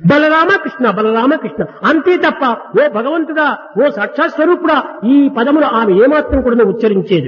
బలరామ కృష్ణ బలరామ కృష్ణ అంతే తప్ప ఓ భగవంతుడా ఓ సాక్షాత్ స్వరూపుడా ఈ పదములు ఆమె ఏమాత్రం కూడా ఉచ్చరించేది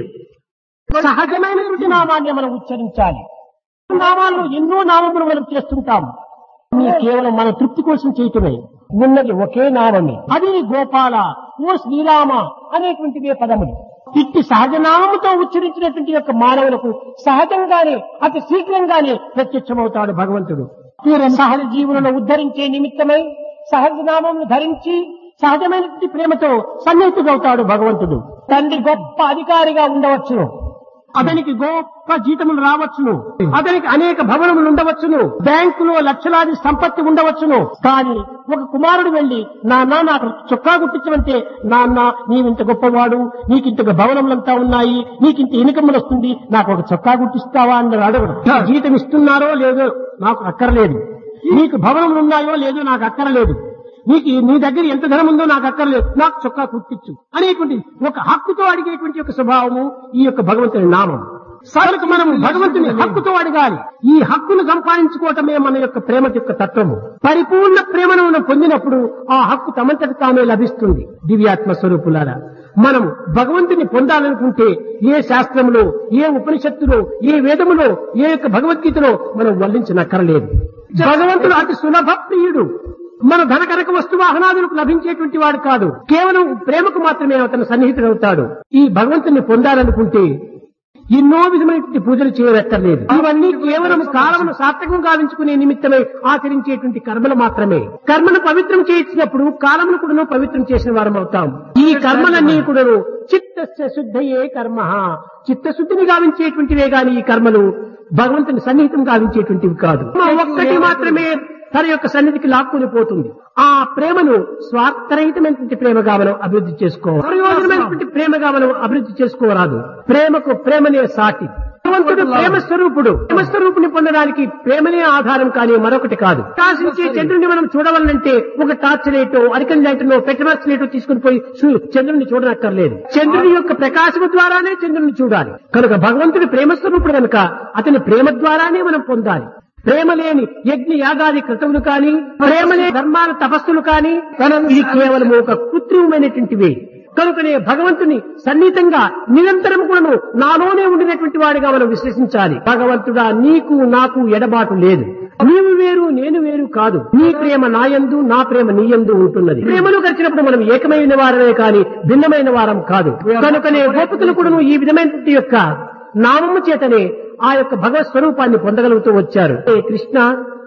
సహజమైనటువంటి నామాన్ని మనం ఉచ్చరించాలి నామాల్లో ఎన్నో నామములు మనం చేస్తుంటాం ఇది కేవలం మన తృప్తి కోసం చేయటమే ఉన్నది ఒకే నామమే అది గోపాల ఓ శ్రీరామ అనేటువంటివే పదములు ఇట్టి సహజనామముతో ఉచ్చరించినటువంటి యొక్క మానవులకు సహజంగానే అతి శీఘ్రంగానే ప్రత్యక్షమవుతాడు భగవంతుడు వీరు సహజ జీవులను ఉద్ధరించే నిమిత్తమై సహజ నామమును ధరించి సహజమైనటువంటి ప్రేమతో సన్నిహితుడవుతాడు భగవంతుడు తండ్రి గొప్ప అధికారిగా ఉండవచ్చును అతనికి గొప్ప జీతములు రావచ్చును అతనికి అనేక భవనములు ఉండవచ్చును బ్యాంకులో లక్షలాది సంపత్తి ఉండవచ్చును కానీ ఒక కుమారుడు వెళ్లి నాన్న నాకు చొక్కా గుట్టించమంటే నాన్న నీవింత గొప్పవాడు నీకింత భవనములంతా ఉన్నాయి నీకింత ఇన్కములు వస్తుంది నాకు ఒక చొక్కా గుట్టిస్తావా అని అడగడు జీతం ఇస్తున్నారో లేదో నాకు అక్కర్లేదు నీకు భవనములు ఉన్నాయో లేదో నాకు అక్కర్లేదు నీకు నీ దగ్గర ఎంత ధనం ఉందో నాకు అక్కర్లేదు నాకు చొక్కా కుట్టించు అనేటువంటి ఒక హక్కుతో అడిగేటువంటి ఒక స్వభావము ఈ యొక్క భగవంతుని నామం సరుకు మనం భగవంతుని హక్కుతో అడగాలి ఈ హక్కును సంపాదించుకోవటమే మన యొక్క ప్రేమ యొక్క తత్వము పరిపూర్ణ ప్రేమను మనం పొందినప్పుడు ఆ హక్కు తమంతట తామే లభిస్తుంది దివ్యాత్మ స్వరూపులారా మనం భగవంతుని పొందాలనుకుంటే ఏ శాస్త్రములో ఏ ఉపనిషత్తులో ఏ వేదములో ఏ యొక్క భగవద్గీతలో మనం వల్లించనక్కరలేదు భగవంతుడు అతి సులభ ప్రియుడు మన ధన కనక వస్తు వాహనాదులకు లభించేటువంటి వాడు కాదు కేవలం ప్రేమకు మాత్రమే అతను సన్నిహితుడవుతాడు ఈ భగవంతుని పొందాలనుకుంటే ఎన్నో విధమైనటువంటి పూజలు చేయనక్కర్లేదు ఇవన్నీ కేవలం కాలమును సార్థకం గావించుకునే నిమిత్తమై ఆచరించేటువంటి కర్మలు మాత్రమే కర్మను పవిత్రం చేయించినప్పుడు కాలమును కూడా పవిత్రం చేసిన వారం అవుతాం ఈ కర్మలన్నీ కూడాను చిత్తస్య శుద్ధయే కర్మ చిత్తశుద్ధిని గావించేటువంటివే గాని ఈ కర్మలు భగవంతుని సన్నిహితం గావించేటువంటివి కాదు ఒక్కటి మాత్రమే తన యొక్క సన్నిధికి లాక్కుని పోతుంది ఆ ప్రేమను స్వార్థరహితమైనటువంటి ప్రేమగా మనం అభివృద్ధి చేసుకోవాలి ప్రయోజనమైనటువంటి ప్రేమగా మనం అభివృద్ధి చేసుకోరాదు ప్రేమకు ప్రేమనే సాటి భగవంతుడు ప్రేమ స్వరూపుడు ప్రేమ స్వరూపుని పొందడానికి ప్రేమనే ఆధారం కానీ మరొకటి కాదు ప్రకాశించే చంద్రుని మనం చూడవాలంటే ఒక టార్చ్ లైటో అరికన్ లైటో పెట్రమాక్స్ లైటో తీసుకుని పోయి చూ- చంద్రుని చూడనక్కర్లేదు చంద్రుని యొక్క ప్రకాశము ద్వారానే చంద్రుని చూడాలి కనుక భగవంతుడి ప్రేమ స్వరూపుడు కనుక అతని ప్రేమ ద్వారానే మనం పొందాలి ప్రేమ లేని యజ్ఞ యాగాది కృతములు కాని ప్రేమ లేని ధర్మాల తపస్సులు కాని ఇది కేవలం ఒక కృత్రిమమైనటువంటివే కనుకనే భగవంతుని సన్నిహితంగా నిరంతరం కూడాను నాలోనే ఉండినటువంటి వాడిగా మనం విశ్లేషించాలి భగవంతుడా నీకు నాకు ఎడబాటు లేదు నీవు వేరు నేను వేరు కాదు నీ ప్రేమ నాయందు నా ప్రేమ నీయందు ఉంటున్నది ప్రేమను కలిసినప్పుడు మనం ఏకమైన వారమే కాని భిన్నమైన వారం కాదు కనుకనే గోపికలు కూడాను ఈ విధమైనటువంటి యొక్క నామము చేతనే ఆ యొక్క భగవత్ స్వరూపాన్ని పొందగలుగుతూ వచ్చారు ఏ కృష్ణ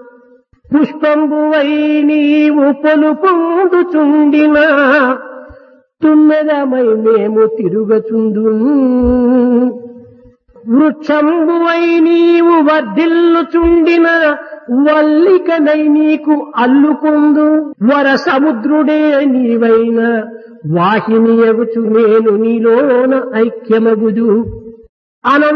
పుష్పంబువై నీవు పొలుపొందుచుండిన తుమ్మెదమై మేము తిరుగచుందు వృక్షంబువై నీవు వర్ధిల్లుచుండిన వల్లికనై నీకు అల్లుకుందు వర సముద్రుడే నీవైన వాహిని ఎగుచు నేను నీలోన ఐక్యమగుదు అనంత